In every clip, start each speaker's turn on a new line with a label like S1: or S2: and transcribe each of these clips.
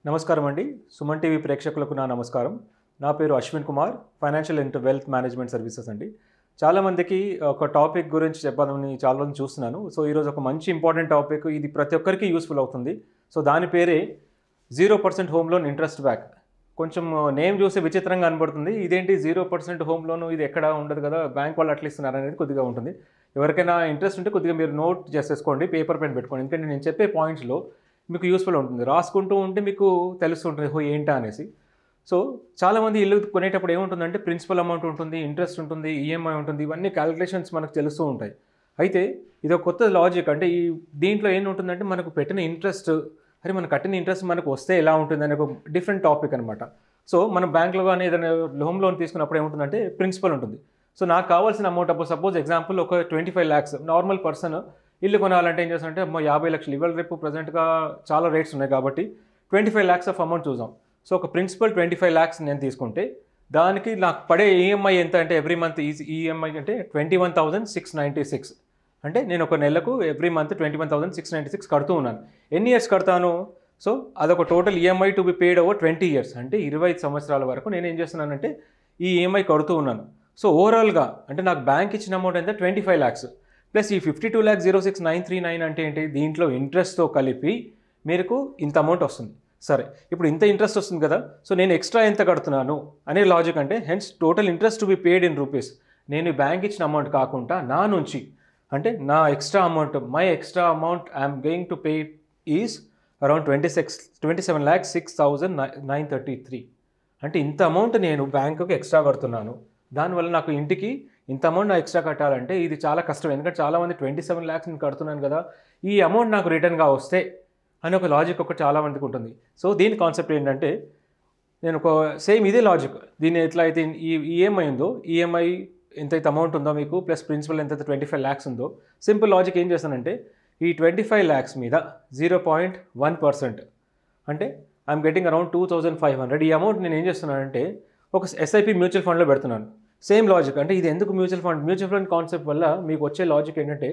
S1: నమస్కారం అండి సుమన్ టీవీ ప్రేక్షకులకు నా నమస్కారం నా పేరు Ashwin Kumar financial and wealth management services అండి చాలామందికి ఒక టాపిక్ గురించి చెప్పాలని చాలా మంది చూస్తున్నాను సో ఈరోజు ఒక మంచి ఇంపార్టెంట్ టాపిక్ ఇది ప్రతి ఒక్కరికి యూస్ఫుల్ అవుతుంది సో దాని పేరే zero percent home loan interest back కొంచెం నేమ్ చూస్తే విచిత్రంగా కనబడుతుంది ఇదేంటి జీరో పర్సెంట్ హోమ్ లోన్ ఇది ఎక్కడ ఉండదు కదా బ్యాంక్ వాళ్ళు అట్లా ఇస్తున్నారు అనేది కొద్దిగా ఉంటుంది ఎవరికైనా ఇంట్రెస్ట్ ఉంటే కొద్దిగా మీరు నోట్ చేసేసుకోండి పేపర్ పెన్ పెట్టుకోండి ఎందుకంటే నేను చెప్పే పాయింట్స్లో మీకు యూస్ఫుల్ ఉంటుంది రాసుకుంటూ ఉంటే మీకు తెలుస్తుంటుంది హో ఏంటా అనేసి సో చాలామంది ఇల్లు కొనేటప్పుడు ఏముంటుందంటే ప్రిన్సిపల్ అమౌంట్ ఉంటుంది ఇంట్రెస్ట్ ఉంటుంది ఈఎంఐ ఉంటుంది ఇవన్నీ క్యాలిక్యులేషన్స్ మనకు తెలుస్తూ ఉంటాయి అయితే ఇది ఒక కొత్త లాజిక్ అంటే ఈ దీంట్లో ఏం ఉంటుందంటే మనకు పెట్టిన ఇంట్రెస్ట్ అరే మనం కట్టిన ఇంట్రెస్ట్ మనకు వస్తే ఎలా ఉంటుంది అనే ఒక డిఫరెంట్ టాపిక్ అనమాట సో మనం బ్యాంక్లో కానీ ఏదైనా హోమ్ లోన్ తీసుకున్నప్పుడు ఏముంటుందంటే ప్రిన్సిపల్ ఉంటుంది సో నాకు కావాల్సిన అమౌంట్ అప్పుడు సపోజ్ ఎగ్జాంపుల్ ఒక twenty five lakhs normal person ఇల్లు కొనాలంటే ఏం చేస్తారంటే అమ్మో యాభై లక్షలు ఇవాళ రేపు ప్రజెంట్గా చాలా రేట్స్ ఉన్నాయి కాబట్టి twenty five lakhs of amount చూసాం సో ఒక ప్రిన్సిపల్ ట్వంటీ ఫైవ్ ల్యాక్స్ నేను తీసుకుంటే దానికి నాకు పడే ఈఎంఐ ఎంత అంటే ఎవ్రీ మంత్ ఈ ఈఎంఐ అంటే twenty one thousand six ninety six అంటే నేను ఒక నెలకు every month twenty one thousand six ninety six కడుతూ ఉన్నాను ఎన్ని ఇయర్స్ కడతాను సో అదొక total EMI to be paid over twenty years అంటే ఇరవై ఐదు సంవత్సరాల వరకు నేను ఏం చేస్తున్నానంటే ఈ ఈఎంఐ కడుతూ ఉన్నాను సో ఓవరాల్గా అంటే నాకు బ్యాంక్ ఇచ్చిన అమౌంట్ ఎంత ట్వంటీ ఫైవ్ ల్యాక్స్ ప్లస్ ఈ fifty two lakhs zero six nine three nine అంటే ఏంటి దీంట్లో ఇంట్రెస్ట్తో కలిపి మీకు ఇంత అమౌంట్ వస్తుంది సరే ఇప్పుడు ఇంత ఇంట్రెస్ట్ వస్తుంది కదా సో నేను ఎక్స్ట్రా ఎంత కడుతున్నాను అనే లాజిక్ అంటే hence total interest to be paid in rupees నేను బ్యాంక్ ఇచ్చిన అమౌంట్ కాకుండా నా నుంచి అంటే నా extra amount my extra amount I'm going to pay is around twenty six twenty seven lakhs six thousand nine thirty three అంటే ఇంత అమౌంట్ నేను బ్యాంకుకి ఎక్స్ట్రా కడుతున్నాను దానివల్ల నాకు ఇంటికి ఇంత అమౌంట్ నాకు ఎక్స్ట్రా కట్టాలంటే ఇది చాలా కష్టం ఎందుకంటే చాలామంది ట్వంటీ సెవెన్ ల్యాక్స్ నేను కడుతున్నాను కదా ఈ అమౌంట్ నాకు రిటర్న్గా వస్తే అని ఒక లాజిక్ ఒకటి చాలా మందికి ఉంటుంది సో దీని కాన్సెప్ట్ ఏంటంటే నేను ఒక సేమ్ ఇదే లాజిక్ దీన్ని ఎట్లా అయితే ఈ ఈఎంఐ ఉందో ఈఎంఐ ఎంతైతే అమౌంట్ ఉందో మీకు ప్లస్ ప్రిన్సిపల్ ఎంతైతే ట్వంటీ ఫైవ్ ల్యాక్స్ ఉందో సింపుల్ లాజిక్ ఏం చేస్తానంటే ఈ ట్వంటీ ఫైవ్ ల్యాక్స్ మీద జీరో పాయింట్ వన్ పర్సెంట్ అంటే I'm getting around two thousand five hundred ఈ అమౌంట్ నేను ఏం చేస్తున్నానంటే ఒక ఎస్ఐపి మ్యూచువల్ ఫండ్లో పెడుతున్నాను సేమ్ లాజిక్ అంటే ఇది ఎందుకు mutual fund mutual fund concept వల్ల మీకు వచ్చే లాజిక్ ఏంటంటే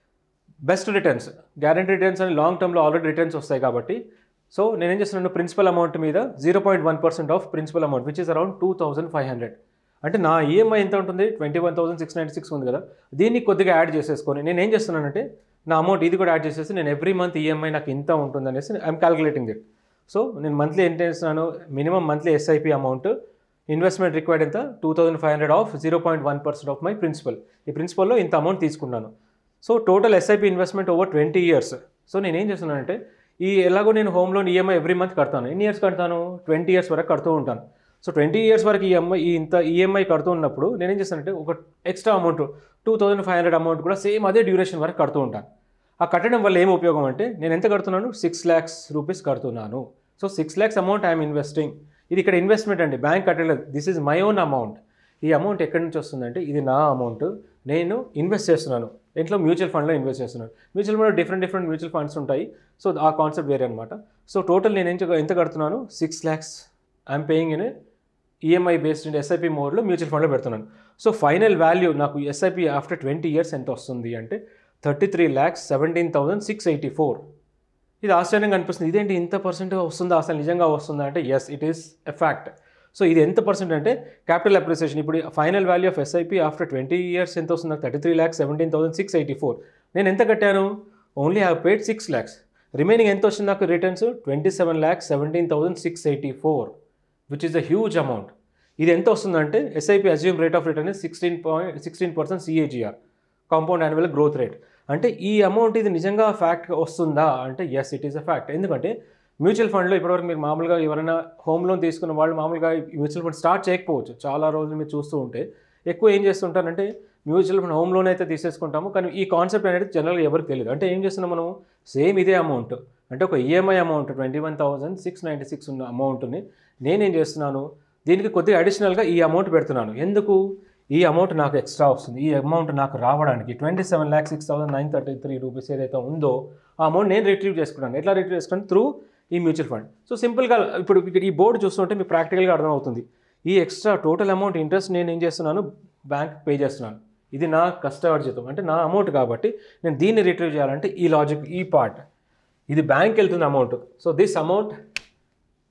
S1: బెస్ట్ రిటర్న్స్ గ్యారంటీ రిటర్న్స్ అని లాంగ్ టర్మ్లో ఆల్రెడీ రిటర్న్స్ వస్తాయి కాబట్టి సో నేను ఏం చేస్తున్నాను ప్రిన్సిపల్ అమౌంట్ మీద zero point one percent of principal amount which is around two thousand five hundred అంటే నా ఈఎంఐ ఎంత ఉంటుంది twenty one thousand six ninety six ఉంది కదా దీన్ని కొద్దిగా యాడ్ చేసేసుకొని నేను ఏం చేస్తున్నానంటే నా అమౌంట్ ఇది కూడా యాడ్ చేసేసి నేను ఎవ్రీ మంత్ ఈఎంఐ నాకు ఇంత ఉంటుంది అనేసి ఐఎమ్ క్యాలిక్యులేటింగ్ ఇట్ సో నేను మంత్లీ ఎంత చేస్తున్నాను minimum monthly SIP amount investment required ఎంత two thousand five hundred of zero point one percent of my principal ఈ ప్రిన్సిపల్లో ఇంత అమౌంట్ తీసుకున్నాను so total SIP investment over twenty years so నేను ఏం చేస్తున్నానంటే ఈ ఎలాగో నేను home loan EMI every month కడతాను ఎన్ని ఇయర్స్ కడతాను ట్వంటీ ఇయర్స్ వరకు కడుతూ ఉంటాను సో ట్వంటీ ఇయర్స్ వరకు ఈఎంఐ ఈ ఇంత ఈఎంఐ కడుతూ ఉన్నప్పుడు నేను ఏం చేస్తానంటే ఒక extra amount two thousand five hundred amount కూడా సేమ్ అదే డ్యూరేషన్ వరకు కడుతూ ఉంటాను ఆ కట్టడం వల్ల ఏం ఉపయోగం అంటే నేను ఎంత కడుతున్నాను సిక్స్ ల్యాక్స్ రూపీస్ కడుతున్నాను so six lakhs amount I'm investing ఇది ఇక్కడ ఇన్వెస్ట్మెంట్ అండి బ్యాంక్ కట్టలేదు this is my own amount ఈ అమౌంట్ ఎక్కడి నుంచి వస్తుందంటే ఇది నా అమౌంట్ నేను ఇన్వెస్ట్ చేస్తున్నాను ఇంట్లో మ్యూచువల్ ఫండ్లో ఇన్వెస్ట్ చేస్తున్నాను మ్యూచువల్ ఫండ్లో డిఫరెంట్ డిఫరెంట్ మ్యూచువల్ ఫండ్స్ ఉంటాయి సో ఆ కాన్సెప్ట్ వేరే అనమాట సో టోటల్ నేను ఎంత ఎంత కడుతున్నాను six lakhs I'm paying in EMI based in SIP మోడ్లో మ్యూచువల్ ఫండ్లో పెడుతున్నాను సో ఫైనల్ వాల్యూ నాకు ఎస్ఐపి ఆఫ్టర్ ట్వంటీ ఇయర్స్ ఎంత వస్తుంది అంటే thirty three lakhs seventeen thousand six eighty four ఇది ఆశ్చర్యంగా అనిపిస్తుంది ఇదేంటి ఇంత పర్సెంట్ వస్తుందా అసలు నిజంగా వస్తుందా అంటే yes it is a fact so ఇది ఎంత పర్సెంట్ అంటే క్యాపిటల్ అప్రిసియేషన్ ఇప్పుడు final value of SIP after twenty years ఎంత వస్తుంది నాకు thirty three lakhs seventeen thousand six eighty four నేను ఎంత కట్టాను only have paid six lakhs remaining ఎంత వచ్చింది నాకు returns twenty seven lakhs seventeen thousand six eighty four which is a huge amount ఇది ఎంత వస్తుందంటే SIP assume rate of return sixteen point sixteen percent CAGR compound annual growth rate అంటే ఈ amount ఇది నిజంగా ఫ్యాక్ట్ వస్తుందా అంటే yes it is a fact ఎందుకంటే మ్యూచువల్ ఫండ్లో ఇప్పటివరకు మీరు మామూలుగా ఎవరైనా హోమ్ లోన్ తీసుకున్న వాళ్ళు మామూలుగా మ్యూచువల్ ఫండ్ స్టార్ట్ చేయకపోవచ్చు చాలా రోజులు మీరు చూస్తూ ఉంటే ఎక్కువ ఏం చేస్తుంటారంటే మ్యూచువల్ ఫండ్ హోమ్ లోన్ అయితే తీసేసుకుంటాము కానీ ఈ కాన్సెప్ట్ అనేది జనరల్గా ఎవరికి తెలియదు అంటే ఏం చేస్తున్నాం మనం సేమ్ ఇదే అమౌంట్ అంటే ఒక EMI amount twenty one thousand six ninety six ఉన్న అమౌంట్ని నేనేం చేస్తున్నాను దీనికి కొద్దిగా అడిషనల్గా ఈ అమౌంట్ పెడుతున్నాను ఎందుకు ఈ అమౌంట్ నాకు ఎక్స్ట్రా వస్తుంది ఈ అమౌంట్ నాకు రావడానికి twenty seven lakhs six thousand nine thirty three rupees ఏదైతే ఉందో ఆ అమౌంట్ నేను రిట్రీవ్ చేసుకున్నాను ఎట్లా రిట్రీవ్ చేసుకున్నాను త్రూ ఈ మ్యూచువల్ ఫండ్ సో సింపుల్గా ఇప్పుడు ఇక్కడ ఈ బోర్డు చూస్తుంటే మీకు ప్రాక్టికల్గా అర్థమవుతుంది ఈ ఎక్స్ట్రా టోటల్ అమౌంట్ ఇంట్రెస్ట్ నేను ఏం చేస్తున్నాను బ్యాంక్ పే చేస్తున్నాను ఇది నా కష్టార్జితం అంటే నా అమౌంట్ కాబట్టి నేను దీన్ని రిట్రీవ్ చేయాలంటే ఈ లాజిక్ ఈ పార్ట్ ఇది బ్యాంక్ వెళ్తున్న అమౌంట్ సో దిస్ అమౌంట్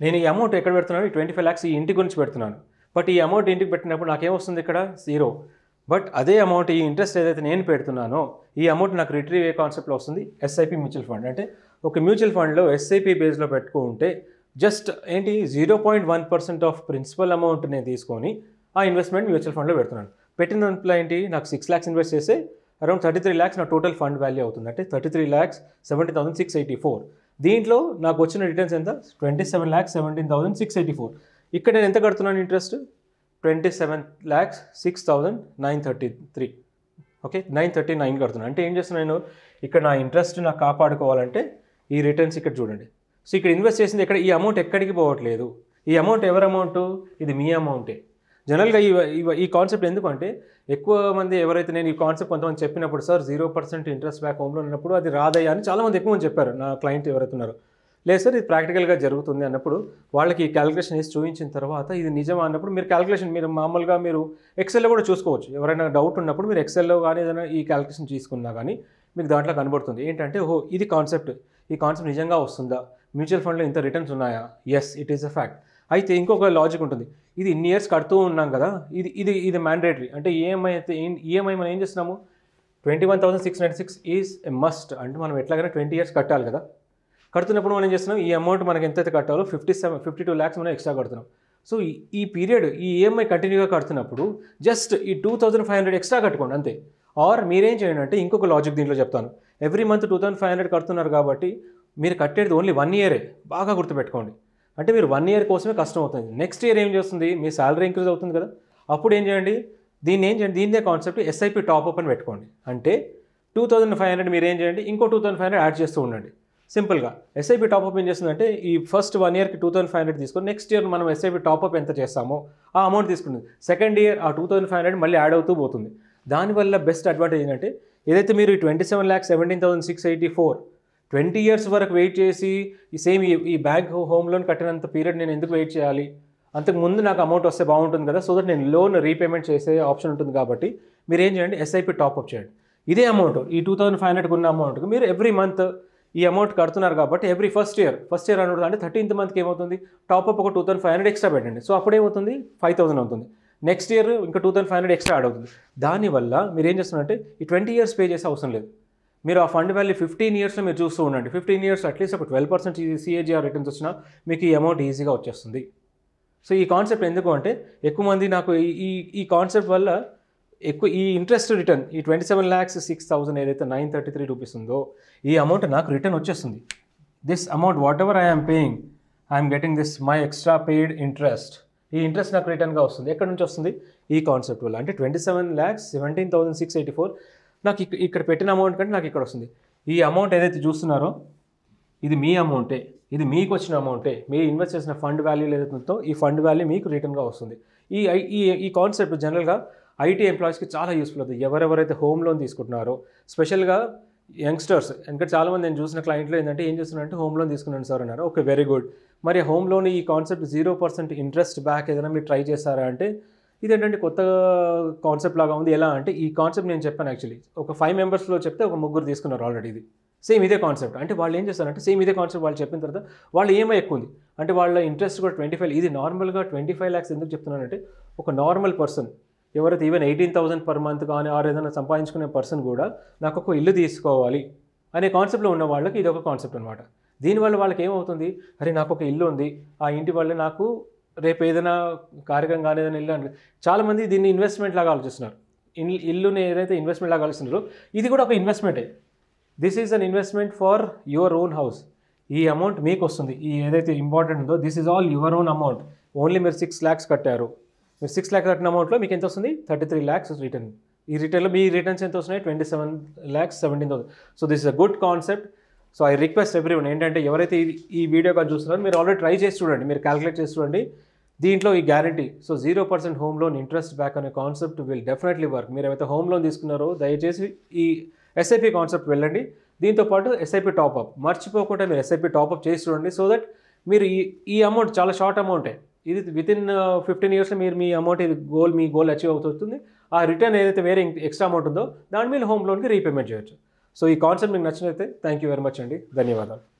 S1: నేను ఈ అమౌంట్ ఎక్కడ పెడుతున్నాను ఈ ట్వంటీ ఫైవ్ ల్యాక్స్ ఈ ఇంటి గురించి పెడుతున్నాను బట్ ఈ అమౌంట్ ఇంటికి పెట్టినప్పుడు నాకేమొస్తుంది ఇక్కడ జీరో బట్ అదే అమౌంట్ ఈ ఇంట్రెస్ట్ ఏదైతే నేను పెడుతున్నానో ఈ అమౌంట్ నాకు రిట్రీవ్ ఏ కాన్సెప్ట్లో వస్తుంది ఎస్ఐపి మ్యూచువల్ ఫండ్ అంటే ఒక మ్యూచువల్ ఫండ్లో ఎస్ఐపి బేస్లో పెట్టుకుంటే జస్ట్ ఏంటి zero point one percent of principal amount నేను తీసుకొని ఆ ఇన్వెస్ట్మెంట్ మ్యూచువల్ ఫండ్లో పెడుతున్నాను పెట్టిన దాంట్లో ఏంటి నాకు సిక్స్ ల్యాక్స్ ఇన్వెస్ట్ చేస్తే అరౌండ్ థర్టీ త్రీ ల్యాక్స్ నా టోటల్ ఫండ్ వాల్యూ అవుతుంది అంటే thirty three lakhs seventy thousand six eighty four దీంట్లో నాకు వచ్చిన రిటర్న్స్ ఎంత twenty seven lakhs seventeen thousand six eighty four ఇక్కడ నేను ఎంత కడుతున్నాను interest twenty seven lakhs six thousand nine thirty three okay nine thirty nine కడుతున్నాను అంటే ఏం చేస్తున్నాను నేను ఇక్కడ నా ఇంట్రెస్ట్ నాకు కాపాడుకోవాలంటే ఈ రిటర్న్స్ ఇక్కడ చూడండి సో ఇక్కడ ఇన్వెస్ట్ చేసింది ఎక్కడ ఈ అమౌంట్ ఎక్కడికి పోవట్లేదు ఈ అమౌంట్ ఎవరి అమౌంట్ ఇది మీ అమౌంటే జనరల్గా ఈ ఈ- ఈ కాన్సెప్ట్ ఎందుకంటే ఎక్కువ మంది ఎవరైతే నేను ఈ కాన్సెప్ట్ కొంతమంది చెప్పినప్పుడు sir zero percent interest back హోమ్లో ఉన్నప్పుడు అది రాదయ్యా అని చాలామంది ఎక్కువ మంది చెప్పారు నా క్లయింట్ ఎవరైతే ఉన్నారో లేదు సార్ ఇది ప్రాక్టికల్గా జరుగుతుంది అన్నప్పుడు వాళ్ళకి ఈ క్యాలిక్యులేషన్ వేసి చూపించిన తర్వాత ఇది నిజమా అన్నప్పుడు మీరు క్యాలిక్యులేషన్ మీరు మామూలుగా మీరు ఎక్సెల్లో కూడా చూసుకోవచ్చు ఎవరైనా డౌట్ ఉన్నప్పుడు మీరు ఎక్సెల్లో కానీ ఏదైనా ఈ క్యాలిక్యులేషన్ తీసుకున్నా కానీ మీకు దాంట్లో కనబడుతుంది ఏంటంటే ఓహో ఇది కాన్సెప్ట్ ఈ కాన్సెప్ట్ నిజంగా వస్తుందా మ్యూచువల్ ఫండ్లో ఇంత రిటర్న్స్ ఉన్నాయా yes it is a fact అయితే ఇంకొక లాజిక్ ఉంటుంది ఇది ఇన్ని ఇయర్స్ కడుతూ ఉన్నాం కదా ఇది ఇది ఇది మ్యాండేటరీ అంటే ఈఎంఐ అయితే ఈఎంఐ మనం ఏం చేస్తున్నాము twenty one thousand six ninety six is a must అంటే మనం ఎట్లాగైనా ట్వంటీ ఇయర్స్ కట్టాలి కదా కడుతున్నప్పుడు మనం ఏం చేస్తున్నాం ఈ అమౌంట్ మనకి ఎంతైతే కట్టాలో fifty seven fifty two lakhs మనం ఎక్స్ట్రా కడుతున్నాం సో ఈ- ఈ పీరియడ్ ఈ ఈఎంఐ కంటిన్యూగా కడుతున్నప్పుడు జస్ట్ ఈ two thousand five hundred extra కట్టుకోండి అంతే ఆర్ మీరేం చేయండి అంటే ఇంకొక లాజిక్ దీంట్లో చెప్తాను every month two thousand five hundred కడుతున్నారు కాబట్టి మీరు కట్టేది ఓన్లీ వన్ ఇయరే బాగా గుర్తుపెట్టుకోండి అంటే మీరు వన్ ఇయర్ కోసమే కష్టం అవుతుంది నెక్స్ట్ ఇయర్ ఏం చేస్తుంది మీ శాలరీ ఇంక్రీజ్ అవుతుంది కదా అప్పుడు ఏం చేయండి దీన్ని ఏం చేయండి దీన్నే కాన్సెప్ట్ ఎస్ఐపి టాప్అప్ అని పెట్టుకోండి అంటే టూ థౌసండ్ ఫైవ్ హండ్రెడ్ మీరు ఏం చేయండి ఇంకో two thousand five hundred add చేస్తూ ఉండండి సింపుల్గా ఎస్ఐపి టాప్అప్ ఏం చేస్తుందంటే ఈ ఫస్ట్ వన్ ఇయర్కి టూ థౌసండ్ ఫైవ్ హండ్రెడ్ తీసుకొని నెక్స్ట్ ఇయర్ మనం ఎస్ఐపి టాప్అప్ ఎంత చేస్తామో ఆ అమౌంట్ తీసుకుంటుంది సెకండ్ ఇయర్ ఆ టూ థౌసండ్ ఫైవ్ హండ్రెడ్ మళ్ళీ యాడ్ అవుతూ పోతుంది దానివల్ల బెస్ట్ అడ్వాంటేజ్ ఏంటంటే ఏదైతే మీరు twenty seven lakhs seventeen thousand six eighty four twenty years వరకు వెయిట్ చేసి ఈ సేమ్ ఈ ఈ బ్యాంక్ హోమ్ లోన్ కట్టినంత పీరియడ్ నేను ఎందుకు వెయిట్ చేయాలి అంతకు ముందు నాకు అమౌంట్ వస్తే బాగుంటుంది కదా సో దట్ నేను లోన్ రీపేమెంట్ చేసే ఆప్షన్ ఉంటుంది కాబట్టి మీరు ఏం చేయండి ఎస్ఐపి టాప్అప్ చేయండి ఇదే అమౌంట్ ఈ టూ థౌసండ్ ఫైవ్ హండ్రెడ్కి ఉన్న అమౌంట్కి మీరు ఎవ్రీ మంత్ ఈ అమౌంట్ కడుతున్నారు కాబట్టి every first year first year అనుకుంటుంది అంటే థర్టీన్త్ మంత్కి ఏమవుతుంది టాప్అప్ ఒక two thousand five hundred extra పెట్టండి సో అప్పుడు ఏమవుతుంది ఫైవ్ థౌసండ్ అవుతుంది నెక్స్ట్ ఇయర్ ఇంకా two thousand five hundred extra add అవుతుంది దానివల్ల మీరు ఏం చేస్తున్నారంటే ఈ ట్వంటీ ఇయర్స్ పే చేసే అవసరం లేదు మీరు ఆ ఫండ్ వాల్యూ ఫిఫ్టీన్ ఇయర్స్లో మీరు చూస్తూ ఉండండి ఫిఫ్టీన్ ఇయర్స్ అట్లీస్ట్ ఒక ట్వెల్వ్ పర్సెంట్ సిఏజిఆర్ రిటర్న్స్ వచ్చినా మీకు ఈ అమౌంట్ ఈజీగా వచ్చేస్తుంది సో ఈ కాన్సెప్ట్ ఎందుకు అంటే ఎక్కువ మంది నాకు ఈ- ఈ ఈ కాన్సెప్ట్ వల్ల ఎక్కువ ఈ ఇంట్రెస్ట్ రిటర్న్ ఈ twenty seven lakhs six thousand ఏదైతే నైన్ థర్టీ త్రీ రూపీస్ ఉందో ఈ అమౌంట్ నాకు రిటర్న్ వచ్చేస్తుంది this amount whatever I'm paying I'm getting this my extra paid interest ఈ ఇంట్రెస్ట్ నాకు రిటర్న్గా వస్తుంది ఎక్కడి నుంచి వస్తుంది ఈ కాన్సెప్ట్ వల్ల అంటే twenty seven lakhs seventeen thousand six eighty four నాకు ఇక్క- ఇక్కడ పెట్టిన అమౌంట్ కంటే నాకు ఇక్కడ వస్తుంది ఈ అమౌంట్ ఏదైతే చూస్తున్నారో ఇది మీ అమౌంటే ఇది మీకు వచ్చిన అమౌంటే మీరు ఇన్వెస్ట్ చేసిన ఫండ్ వాల్యూ ఏదైతే ఉందో ఈ ఫండ్ వాల్యూ మీకు రిటర్న్గా వస్తుంది ఈ ఐ- ఈ ఈ కాన్సెప్ట్ జనరల్గా ఐటీ ఎంప్లాయీస్కి చాలా యూస్ఫుల్ అవుతుంది ఎవరెవరైతే హోమ్ లోన్ తీసుకుంటున్నారో స్పెషల్గా యంగ్స్టర్స్ ఎందుకంటే చాలామంది నేను చూసిన క్లయింట్లు ఏంటంటే ఏం చేస్తున్నారంటే హోమ్ లోన్ తీసుకున్నాను సార్ అన్నారు ఓకే వెరీ గుడ్ మరి హోమ్ లోన్ ఈ concept zero percent interest back ఏదైనా మీరు ట్రై చేస్తారా అంటే ఇదేంటంటే కొత్త కాన్సెప్ట్ లాగా ఉంది ఎలా అంటే ఈ కాన్సెప్ట్ నేను చెప్పాను యాక్చువల్లీ ఒక ఫైవ్ మెంబర్స్లో చెప్తే ఒక ముగ్గురు తీసుకున్నారు ఆల్రెడీ ఇది సేమ్ ఇదే కాన్సెప్ట్ అంటే వాళ్ళు ఏం చేస్తారంటే సేమ్ ఇదే కాన్సెప్ట్ వాళ్ళు చెప్పిన తర్వాత వాళ్ళు ఈఎంఐ ఎక్కువ ఉంది అంటే వాళ్ళ ఇంట్రెస్ట్ కూడా ట్వంటీ ఫైవ్ ఇది నార్మల్గా ట్వంటీ ఫైవ్ ల్యాక్స్ ఎందుకు చెప్తున్నానంటే ఒక నార్మల్ పర్సన్ ఎవరైతే even eighteen thousand per month కానీ ఆర్ ఏదైనా సంపాదించుకునే పర్సన్ కూడా నాకు ఒక ఇల్లు తీసుకోవాలి అనే కాన్సెప్ట్లో ఉన్న వాళ్ళకి ఇది ఒక కాన్సెప్ట్ అనమాట దీనివల్ల వాళ్ళకి ఏమవుతుంది అరే నాకు ఒక ఇల్లు ఉంది ఆ ఇంటి వల్ల నాకు రేపు ఏదైనా కార్యక్రమం కానీ ఏదైనా ఇల్లు అంటే చాలామంది దీన్ని ఇన్వెస్ట్మెంట్ లాగా ఆలోచిస్తున్నారు ఇల్లు ఇల్లుని ఏదైతే ఇన్వెస్ట్మెంట్ లాగా ఆలోచిస్తున్నారో ఇది కూడా ఒక ఇన్వెస్ట్మెంటే this is an investment for your own house ఈ అమౌంట్ మీకు వస్తుంది ఈ ఏదైతే ఇంపార్టెంట్ ఉందో this is all your own amount only మీరు సిక్స్ ల్యాక్స్ కట్టారు మీరు సిక్స్ ల్యాక్స్ కట్టిన అమౌంట్లో మీకు ఎంత వస్తుంది థర్టీ త్రీ ల్యాక్స్ రిటర్న్ ఈ రిటర్న్లో మీ రిటర్న్స్ ఎంత వస్తున్నాయి twenty seven lakhs seventeen thousand so this is a good concept so I request everyone ఏంటంటే ఎవరైతే ఈ- ఈ వీడియో కానీ చూస్తున్నారో మీరు ఆల్రెడీ ట్రై చేసి చూడండి మీరు క్యాలిక్యులేట్ చేసి చూడండి దీంట్లో ఈ guarantee so zero percent home loan interest back అనే కాన్సెప్ట్ విల్ డెఫినెట్లీ వర్క్ మీరు ఏవైతే హోమ్ లోన్ తీసుకున్నారో దయచేసి ఈ ఎస్ఐపి కాన్సెప్ట్ వెళ్ళండి దీంతో పాటు ఎస్ఐపి టాప్అప్ మర్చిపోకుండా మీరు ఎస్ఐపి టాప్అప్ చేసి చూడండి సో దట్ మీరు ఈ ఈ అమౌంట్ చాలా షార్ట్ అమౌంటే ఇది విత్ ఇన్ ఫిఫ్టీన్ ఇయర్స్లో మీరు మీ అమౌంట్ ఇది గోల్ మీ గోల్ అచీవ్ అవుతుంది ఆ రిటర్న్ ఏదైతే వేరే ఎక్స్ట్రా అమౌంట్ ఉందో దాని మీద హోమ్ లోన్కి రీపేమెంట్ చేయొచ్చు సో ఈ కాన్సెప్ట్ మీకు నచ్చినైతే థ్యాంక్ యూ వెరీ మచ్ అండి ధన్యవాదాలు